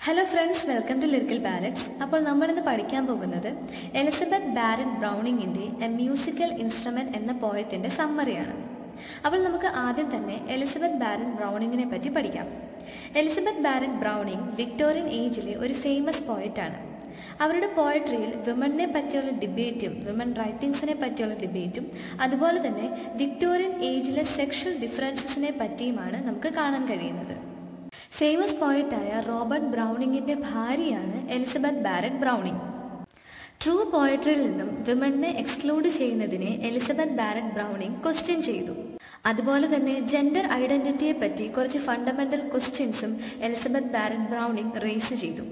hello friends welcome to lyrical ballads അപ്പോൾ നമ്മളിന്ന് പഠിക്കാൻ പോകുന്നത് എലിസബത്ത് ബാരറ്റ് ബ്രൗണിങ്ങിൻ്റെ എ മ്യൂസിക്കൽ ഇൻസ്ട്രുമെന്റ് എന്ന പോയത്തിൻ്റെ സമ്മറിയാണ് അപ്പോൾ നമുക്ക് ആദ്യം തന്നെ എലിസബത്ത് ബാരറ്റ് ബ്രൗണിങ്ങിനെ പറ്റി പഠിക്കാം എലിസബത്ത് ബാരറ്റ് ബ്രൗണിങ് വിക്ടോറിയൻ ഏജിലെ ഒരു ഫേമസ് പോയറ്റാണ് അവരുടെ പോയട്രിയിൽ വിമണിനെ പറ്റിയുള്ള ഡിബേറ്റും വിമൺ റൈറ്റിംഗ്സിനെ പറ്റിയുള്ള ഡിബേറ്റും അതുപോലെ തന്നെ വിക്ടോറിയൻ ഏജിലെ സെക്ഷൽ ഡിഫറൻസസിനെ പറ്റിയുമാണ് നമുക്ക് കാണാൻ കഴിയുന്നത് ഫേമസ് പോയറ്റായ റോബർട്ട് ബ്രൗണിങ്ങിന്റെ ഭാര്യയാണ് എലിസബത്ത് ബാരറ്റ് ബ്രൗണിംഗ് ട്രൂ പോയട്രിയിൽ നിന്നും വിമണിനെ എക്സ്ക്ലൂഡ് ചെയ്യുന്നതിനെ എലിസബത്ത് ബാരറ്റ് ബ്രൗണിംഗ് ക്വസ്റ്റ്യൻ ചെയ്തു അതുപോലെ തന്നെ ജെൻഡർ ഐഡന്റിറ്റിയെ പറ്റി കുറച്ച് ഫണ്ടമെന്റൽ ക്വസ്റ്റ്യൻസും എലിസബത്ത് ബാരറ്റ് ബ്രൗണിംഗ് റേസ് ചെയ്തു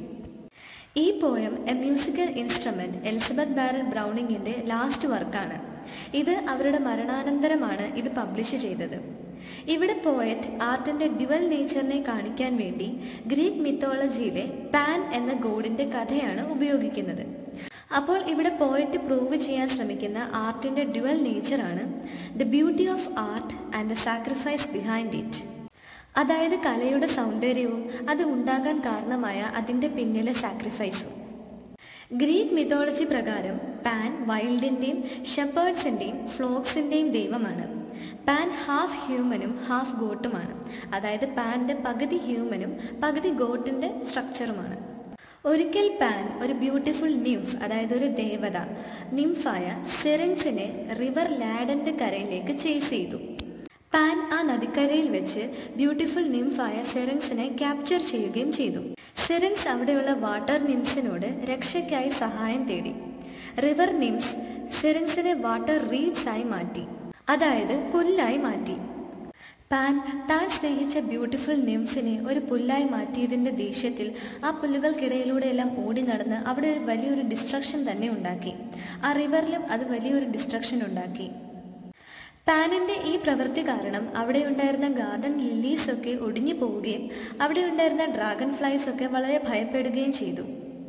ഈ poem a musical instrument Elizabeth Barrett ബ്രൗണിങ്ങിന്റെ ലാസ്റ്റ് വർക്കാണ് ഇത് അവരുടെ മരണാനന്തരമാണ് ഇത് പബ്ലിഷ് ചെയ്തത് ഇവിടെ പോയറ്റ് ആർട്ടിന്റെ ഡ്യുവൽ നേച്ചറിനെ കാണിക്കാൻ വേണ്ടി ഗ്രീക്ക് മിത്തോളജിയിലെ പാൻ എന്ന ഗോഡിന്റെ കഥയാണ് ഉപയോഗിക്കുന്നത് അപ്പോൾ ഇവിടെ പോയറ്റ് പ്രൂവ് ചെയ്യാൻ ശ്രമിക്കുന്ന ആർട്ടിന്റെ ഡ്യുവൽ നേച്ചറാണ് the beauty of art and the sacrifice behind it അതായത് കലയുടെ സൗന്ദര്യവും അത് ഉണ്ടാകാൻ കാരണമായ അതിൻ്റെ പിന്നിലെ സാക്രിഫൈസും ഗ്രീക്ക് മിത്തോളജി പ്രകാരം പാൻ വൈൽഡിൻ്റെയും ഷെപ്പേർഡ്സിൻ്റെയും ഫ്ലോക്സിൻ്റെയും ദൈവമാണ് പാൻ ഹാഫ് ഹ്യൂമനും ഹാഫ് ഗോട്ടുമാണ് അതായത് പാൻ്റെ പകുതി ഹ്യൂമനും പകുതി ഗോട്ടിൻ്റെ സ്ട്രക്ചറുമാണ് ഒരിക്കൽ പാൻ ഒരു ബ്യൂട്ടിഫുൾ നിംഫ് അതായത് ഒരു ദേവത നിംഫായ സിറിൻസിനെ റിവർ ലാഡന്റെ കരയിലേക്ക് ചേസ് ചെയ്തു പാൻ ആ നദിക്കരയിൽ വെച്ച് ബ്യൂട്ടിഫുൾ നിംഫായ സെറൻസിനെ ക്യാപ്ചർ ചെയ്യുകയും ചെയ്തു സെറൻസ് അവിടെയുള്ള വാട്ടർ നിംസിനോട് രക്ഷയ്ക്കായി സഹായം തേടി റിവർ നിംസ് സെറൻസിനെ വാട്ടർ റീഡ്സ് ആയി മാറ്റി അതായത് പുല്ലായി മാറ്റി പാൻ താൻ സ്നേഹിച്ച ബ്യൂട്ടിഫുൾ നിംഫിനെ ഒരു പുല്ലായി മാറ്റിയതിന്റെ ദേഷ്യത്തിൽ ആ പുല്ലുകൾക്കിടയിലൂടെയെല്ലാം ഓടി നടന്ന് അവിടെ ഒരു വലിയൊരു ഡിസ്ട്രക്ഷൻ തന്നെ ഉണ്ടാക്കി ആ റിവറിലും അത് വലിയൊരു ഡിസ്ട്രക്ഷൻ ഉണ്ടാക്കി പാനിന്റെ ഈ പ്രവൃത്തി കാരണം അവിടെ ഉണ്ടായിരുന്ന ഗാർഡൻ ലില്ലീസ് ഒക്കെ ഒടിഞ്ഞു പോവുകയും അവിടെ ഉണ്ടായിരുന്ന ഡ്രാഗൺ ഫ്ലൈസ് ഒക്കെ വളരെ ഭയപ്പെടുകയും ചെയ്തു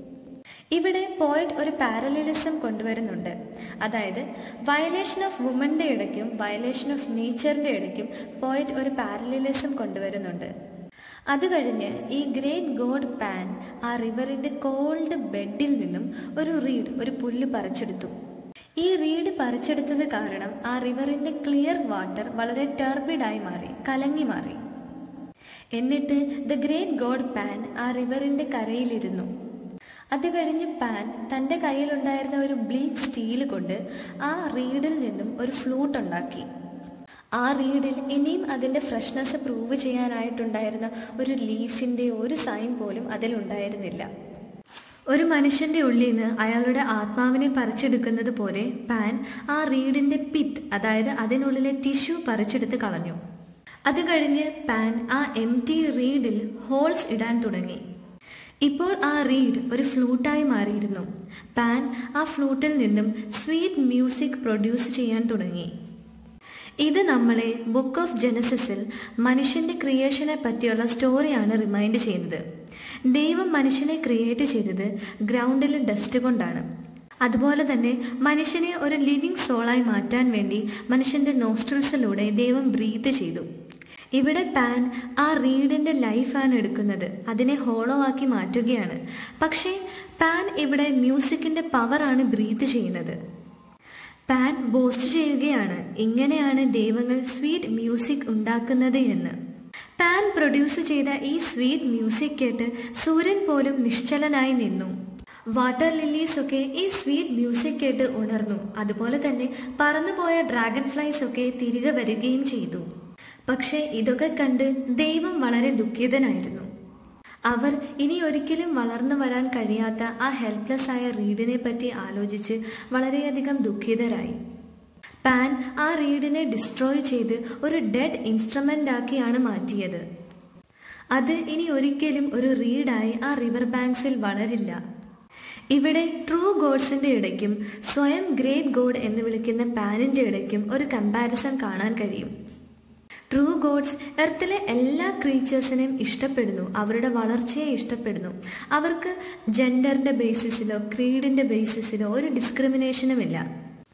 ഇവിടെ പോയറ്റ് ഒരു പാരലലിസം കൊണ്ടുവരുന്നുണ്ട് അതായത് വയലേഷൻ ഓഫ് വുമന്റെ ഇടയ്ക്കും വയലേഷൻ ഓഫ് നേച്ചറിന്റെ ഇടയ്ക്കും പോയറ്റ് ഒരു പാരലലിസം കൊണ്ടുവരുന്നുണ്ട് അത് കഴിഞ്ഞ് ഈ ഗ്രേറ്റ് ഗോഡ് പാൻ ആ റിവറിന്റെ കോൾഡ് ബെഡിൽ നിന്നും ഒരു റീഡ് ഒരു പുല്ല് പറിച്ചെടുത്തു ഈ റീഡ് പറിച്ചെടുത്തത് കാരണം ആ റിവറിന്റെ ക്ലിയർ വാട്ടർ വളരെ ടർബിഡായി മാറി കലങ്ങി മാറി എന്നിട്ട് ദ ഗ്രേറ്റ് ഗോഡ് പാൻ ആ റിവറിന്റെ കരയിലിരുന്നു അത് കഴിഞ്ഞ് പാൻ തൻ്റെ കയ്യിലുണ്ടായിരുന്ന ഒരു ബ്ലീക്ക് സ്റ്റീൽ കൊണ്ട് ആ റീഡിൽ നിന്നും ഒരു ഫ്ലൂട്ട് ഉണ്ടാക്കി ആ റീഡിൽ ഇനിയും അതിൻ്റെ ഫ്രഷ്നെസ് പ്രൂവ് ചെയ്യാനായിട്ടുണ്ടായിരുന്ന ഒരു ലീഫിൻ്റെ ഒരു സൈൻ പോലും അതിലുണ്ടായിരുന്നില്ല ഒരു മനുഷ്യന്റെ ഉള്ളിൽ നിന്ന് അയാളുടെ ആത്മാവിനെ പറിച്ചെടുക്കുന്നത് പോലെ പാൻ ആ റീഡിന്റെ പിത്ത് അതായത് അതിനുള്ളിലെ ടിഷ്യൂ പറിച്ചെടുത്ത് കളഞ്ഞു അത് കഴിഞ്ഞ് പാൻ ആ എം ടി റീഡിൽ ഹോൾസ് ഇടാൻ തുടങ്ങി ഇപ്പോൾ ആ റീഡ് ഒരു ഫ്ലൂട്ടായി മാറിയിരുന്നു പാൻ ആ ഫ്ലൂട്ടിൽ നിന്നും സ്വീറ്റ് മ്യൂസിക് പ്രൊഡ്യൂസ് ചെയ്യാൻ തുടങ്ങി ഇത് നമ്മളെ ബുക്ക് ഓഫ് ജനസിസിൽ മനുഷ്യന്റെ ക്രിയേഷനെ പറ്റിയുള്ള സ്റ്റോറിയാണ് റിമൈൻഡ് ചെയ്യുന്നത് ദൈവം മനുഷ്യനെ ക്രിയേറ്റ് ചെയ്തത് ഗ്രൗണ്ടിലെ ഡസ്റ്റ് കൊണ്ടാണ് അതുപോലെ തന്നെ മനുഷ്യനെ ഒരു ലിവിങ് സോളായി മാറ്റാൻ വേണ്ടി മനുഷ്യന്റെ നോസ്ട്രൽസിലൂടെ ദൈവം ബ്രീത്ത് ചെയ്തു ഇവിടെ പാൻ ആ റീഡിന്റെ ലൈഫാണ് എടുക്കുന്നത് അതിനെ ഹോളോ ആക്കി മാറ്റുകയാണ് പക്ഷേ പാൻ ഇവിടെ മ്യൂസിക്കിന്റെ പവറാണ് ബ്രീത്ത് ചെയ്യുന്നത് പാൻ ബോസ്റ്റ് ചെയ്യുകയാണ് ഇങ്ങനെയാണ് ദൈവങ്ങൾ സ്വീറ്റ് മ്യൂസിക് ഉണ്ടാക്കുന്നത് എന്ന് പാൻ പ്രൊഡ്യൂസ് ചെയ്ത ഈ സ്വീറ്റ് മ്യൂസിക് കേട്ട് സൂര്യൻ പോലും നിശ്ചലനായി നിന്നു വാട്ടർ ലില്ലീസ് ഒക്കെ ഈ സ്വീറ്റ് മ്യൂസിക് കേട്ട് ഉണർന്നു അതുപോലെ തന്നെ പറന്നുപോയ ഡ്രാഗൺ ഫ്ലൈസ് ഒക്കെ തിരികെ വരികയും ചെയ്തു പക്ഷെ ഇതൊക്കെ കണ്ട് ദൈവം വളരെ ദുഃഖിതനായിരുന്നു അവർ ഇനി ഒരിക്കലും വളർന്നു വരാൻ കഴിയാത്ത ആ ഹെൽപ്ലെസ് ആയ റീഡിനെ പറ്റി ആലോചിച്ച് വളരെയധികം ദുഃഖിതരായി പാൻ ആ റീഡിനെ ഡിസ്ട്രോയ് ചെയ്ത് ഒരു ഡെഡ് ഇൻസ്ട്രുമെന്റ് ആക്കിയാണ് മാറ്റിയത് അത് ഇനി ഒരിക്കലും ഒരു റീഡായി ആ റിവർ ബാങ്ക്സിൽ വളരില്ല ഇവിടെ ട്രൂ ഗോഡ്സിന്റെ ഇടയ്ക്കും സ്വയം ഗ്രേറ്റ് ഗോഡ് എന്ന് വിളിക്കുന്ന പാനിന്റെ ഇടയ്ക്കും ഒരു കമ്പാരിസൺ കാണാൻ കഴിയും ട്രൂ ഗോഡ്സ് എർത്തിലെ എല്ലാ ക്രീച്ചേഴ്സിനെയും ഇഷ്ടപ്പെടുന്നു അവരുടെ വളർച്ചയെ ഇഷ്ടപ്പെടുന്നു അവർക്ക് ജെൻഡറിന്റെ ബേസിസിലോ ക്രീഡിന്റെ ബേസിസിലോ ഒരു ഡിസ്ക്രിമിനേഷനുമില്ല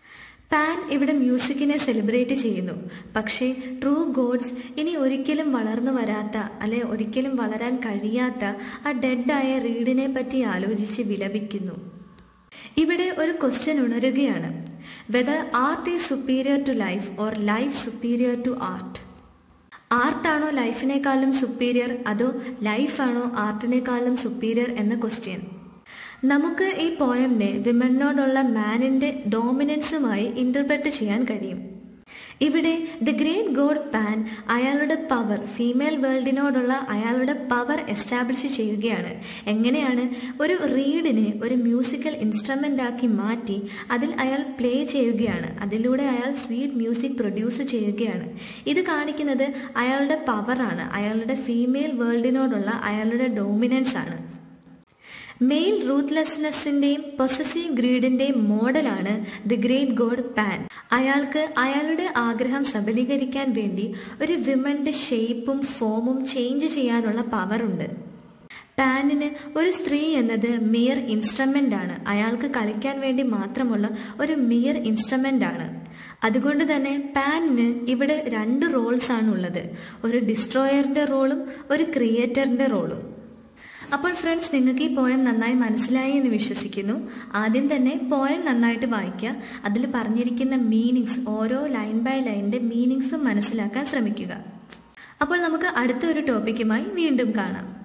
പാൻ ഇവിടെ മ്യൂസിക്കിനെ സെലിബ്രേറ്റ് ചെയ്യുന്നു പക്ഷേ ട്രൂ ഗോഡ്സ് ഇനി ഒരിക്കലും വളർന്നു വരാത്ത അല്ലെ ഒരിക്കലും വളരാൻ കഴിയാത്ത ആ ഡെഡായ റീഡിനെ പറ്റി ആലോചിച്ച് വിലപിക്കുന്നു ഇവിടെ ഒരു ക്വസ്റ്റ്യൻ ഉണരുകയാണ് whether art is superior to life or life superior to art ആർട്ടാണോ ലൈഫിനേക്കാളും സുപ്പീരിയർ അതോ ലൈഫാണോ ആർട്ടിനേക്കാളും സുപ്പീരിയർ എന്ന ക്വസ്റ്റ്യൻ നമുക്ക് ഈ പോയമിനെ വിമനോടുള്ള മാനിന്റെ ഡോമിനൻസുമായി ഇന്റർപ്രറ്റ് ചെയ്യാൻ കഴിയും ഇവിടെ ദ ഗ്രേറ്റ് ഗോഡ് പാൻ അയാളുടെ പവർ ഫീമെയിൽ വേൾഡിനോടുള്ള അയാളുടെ പവർ എസ്റ്റാബ്ലിഷ് ചെയ്യുകയാണ് എങ്ങനെയാണ് ഒരു റീഡിനെ ഒരു മ്യൂസിക്കൽ ഇൻസ്ട്രുമെൻ്റ് ആക്കി മാറ്റി അതിൽ അയാൾ പ്ലേ ചെയ്യുകയാണ് അതിലൂടെ അയാൾ സ്വീറ്റ് മ്യൂസിക് പ്രൊഡ്യൂസ് ചെയ്യുകയാണ് ഇത് കാണിക്കുന്നത് അയാളുടെ പവറാണ് അയാളുടെ ഫീമെയിൽ വേൾഡിനോടുള്ള അയാളുടെ ഡോമിനൻസ് ആണ് മെയിൽ റൂത്ത്ലെസ്നെസ്സിന്റെയും പൊസസീവ് ഗ്രീഡിന്റെയും മോഡലാണ് ദി ഗ്രേറ്റ് ഗോഡ് പാൻ അയാൾക്ക് അയാളുടെ ആഗ്രഹം സബലീകരിക്കാൻ വേണ്ടി ഒരു വിമന്റെ ഷേപ്പും ഫോമും ചേഞ്ച് ചെയ്യാനുള്ള പവറുണ്ട് പാനിന് ഒരു സ്ത്രീ എന്നത് മിയർ ഇൻസ്ട്രുമെന്റ് ആണ് അയാൾക്ക് കളിക്കാൻ വേണ്ടി മാത്രമുള്ള ഒരു മിയർ ഇൻസ്ട്രുമെന്റ് ആണ് അതുകൊണ്ട് തന്നെ പാനിന് ഇവിടെ രണ്ട് റോൾസ് ആണ് ഉള്ളത് ഒരു ഡിസ്ട്രോയറിന്റെ റോളും ഒരു ക്രിയേറ്ററിന്റെ റോളും അപ്പോൾ ഫ്രണ്ട്സ് നിങ്ങൾക്ക് ഈ പോയം നന്നായി മനസ്സിലായി എന്ന് വിശ്വസിക്കുന്നു ആദ്യം തന്നെ പോയം നന്നായിട്ട് വായിക്കുക അതിൽ പറഞ്ഞിരിക്കുന്ന മീനിങ്സ് ഓരോ ലൈൻ ബൈ ലൈനിന്റെ മീനിങ്സും മനസ്സിലാക്കാൻ ശ്രമിക്കുക അപ്പോൾ നമുക്ക് അടുത്ത ഒരു ടോപ്പിക്കുമായി വീണ്ടും കാണാം